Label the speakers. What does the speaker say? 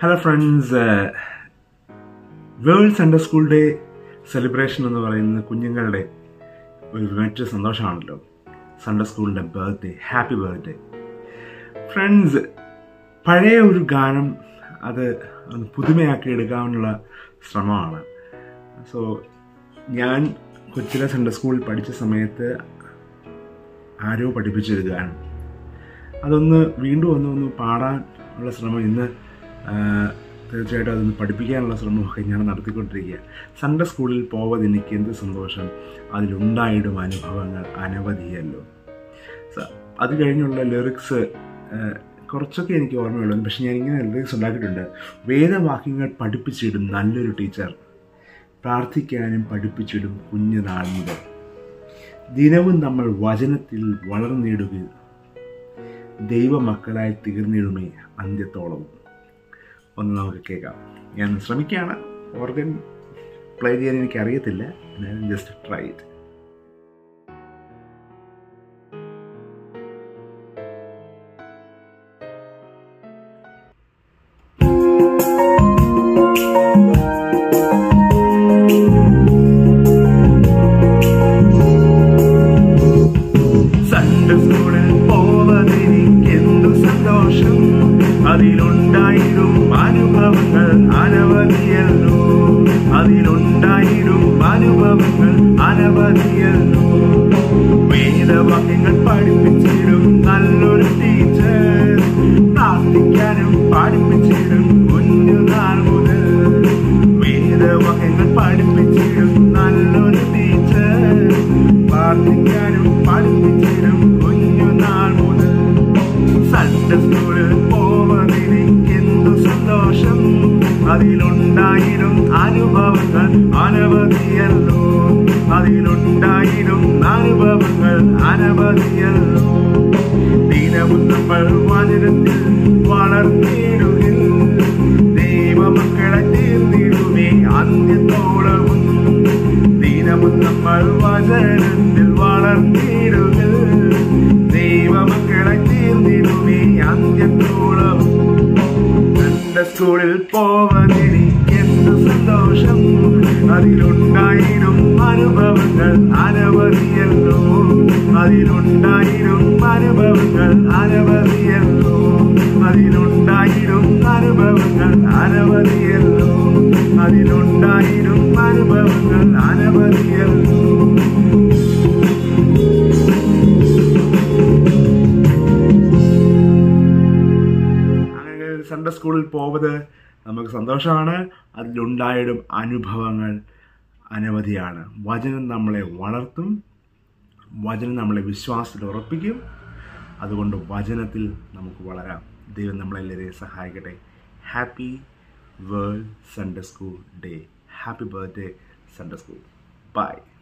Speaker 1: hello friends world Sunday school day celebration എന്ന് പറയുന്നത് കുഞ്ഞുങ്ങളുടെ ഒരു മറ്റൊരു സന്തോഷമാണല്ലോ സൺഡേ സ്കൂളിൻ്റെ ബർത്ത്ഡേ ഹാപ്പി ബർത്ത്ഡേ ഫ്രണ്ട്സ് പഴയ ഒരു ഗാനം അത് ഒന്ന് പുതുമയാക്കി എടുക്കാനുള്ള ശ്രമമാണ് സോ ഞാൻ കൊച്ചിലെ സൺഡേ സ്കൂളിൽ പഠിച്ച സമയത്ത് ആരോ പഠിപ്പിച്ചൊരു ഗാനം അതൊന്ന് വീണ്ടും ഒന്ന് ഒന്ന് പാടാൻ ഉള്ള ശ്രമം ഇന്ന് ആ, തീർച്ചയായിട്ടും അതൊന്ന് പഠിപ്പിക്കാനുള്ള ശ്രമമൊക്കെ ഞാൻ നടത്തിക്കൊണ്ടിരിക്കുക സൺഡേ സ്കൂളിൽ പോവത് എനിക്ക് എന്ത് സന്തോഷം അതിലുണ്ടായിടും അനുഭവങ്ങൾ അനവധിയല്ലോ സ- അത് കഴിഞ്ഞുള്ള ലിറിക്സ് കുറച്ചൊക്കെ എനിക്ക് ഓർമ്മയുള്ളൂ പക്ഷെ ഞാൻ ഇങ്ങനെ ലിറിക്സ് ഉണ്ടാക്കിയിട്ടുണ്ട് വേദവാക്യങ്ങൾ പഠിപ്പിച്ചിടും നല്ലൊരു ടീച്ചർ പ്രാർത്ഥിക്കാനും പഠിപ്പിച്ചിടും കുഞ്ഞുനാൾ മുതൽ ദിനവും നമ്മൾ വചനത്തിൽ വളർന്നിടുക ദൈവമക്കളായി തീർന്നിടുമേ അന്ത്യത്തോളവും ഒന്ന് നമുക്ക് കേൾക്കാം ഞാൻ ശ്രമിക്കുകയാണ് ഓർഗൻ പ്ലേ ചെയ്യാൻ എനിക്ക് അറിയത്തില്ല ഞാൻ ജസ്റ്റ് ട്രൈ ഇറ്റ് സൺഡേ സ്കൂളിൽ പോവതെനിക്കെന്തു സന്തോഷം അതിലുണ്ടായിരും അനുഭവങ്ങൾ അനവധിയല്ലോ അതിലുണ്ടായിരും അനുഭവങ്ങൾ അനവധിയല്ലോ വേദവാക്യങ്ങൾ പഠിപ്പിച്ചിടും നല്ലൊരു ടീച്ചർ പ്രാർത്ഥിക്കാനും പഠിപ്പിച്ചിടും കുഞ്ഞുനാൾ മുതൽ വേദവാക്യങ്ങൾ പഠിപ്പിച്ചിടും നല്ലൊരു ടീച്ചർ പ്രാർത്ഥിക്കാനും പഠിപ്പിച്ചിടും കുഞ്ഞുനാൾ മുതൽ സൺഡേ സ്കൂളിൽ പോവതെനിക്കെന്തു സന്തോഷം അതിലുണ്ടായിരും അനുഭവങ്ങൾ അനവധിയല്ലോ അതിലുണ്ടായിരും അനുഭവങ്ങൾ അനവധിയല്ലോ ദിനവും നമ്മൾ വചനത്തിൽ വളർന്നിടുകിൽ ദൈവമക്കളെ തീർന്നിടുമേ അന്ത്യത്തോളവും ദിനവും നമ്മൾ വചനത്തിൽ വളർന്നിടുകിൽ ദൈവമക്കളെ തീർന്നിടുമേ അന്ത്യത്തോളവും എന്റെ സ്കൂളിൽ പോവതെനിക്കെന്ത് സന്തോഷം അതിലുണ്ടായിരും അനുഭവങ്ങൾ അനവധിയല്ലോ അതിലുണ്ടായിരും അനുഭവങ്ങൾ അനവധിയല്ലോ അതിലുണ്ടായിരും അനുഭവങ്ങൾ അനവധിയല്ലോ അതിലുണ്ടായിരും അനുഭവങ്ങൾ അനവധിയല്ലോ അങ്ങനെ സൺഡേ സ്കൂളിൽ പോവത് നമുക്ക് സന്തോഷമാണ് അതിലുണ്ടായിടും അനുഭവങ്ങൾ അനവധിയാണ് വചനം നമ്മളെ വളർത്തും വചനം നമ്മളെ വിശ്വാസത്തിൽ ഉറപ്പിക്കും അതുകൊണ്ട് വചനത്തിൽ നമുക്ക് വളരാം ദൈവം നമ്മളെല്ലാവരെയും സഹായിക്കട്ടെ happy world Sunday school day happy birthday Sunday school by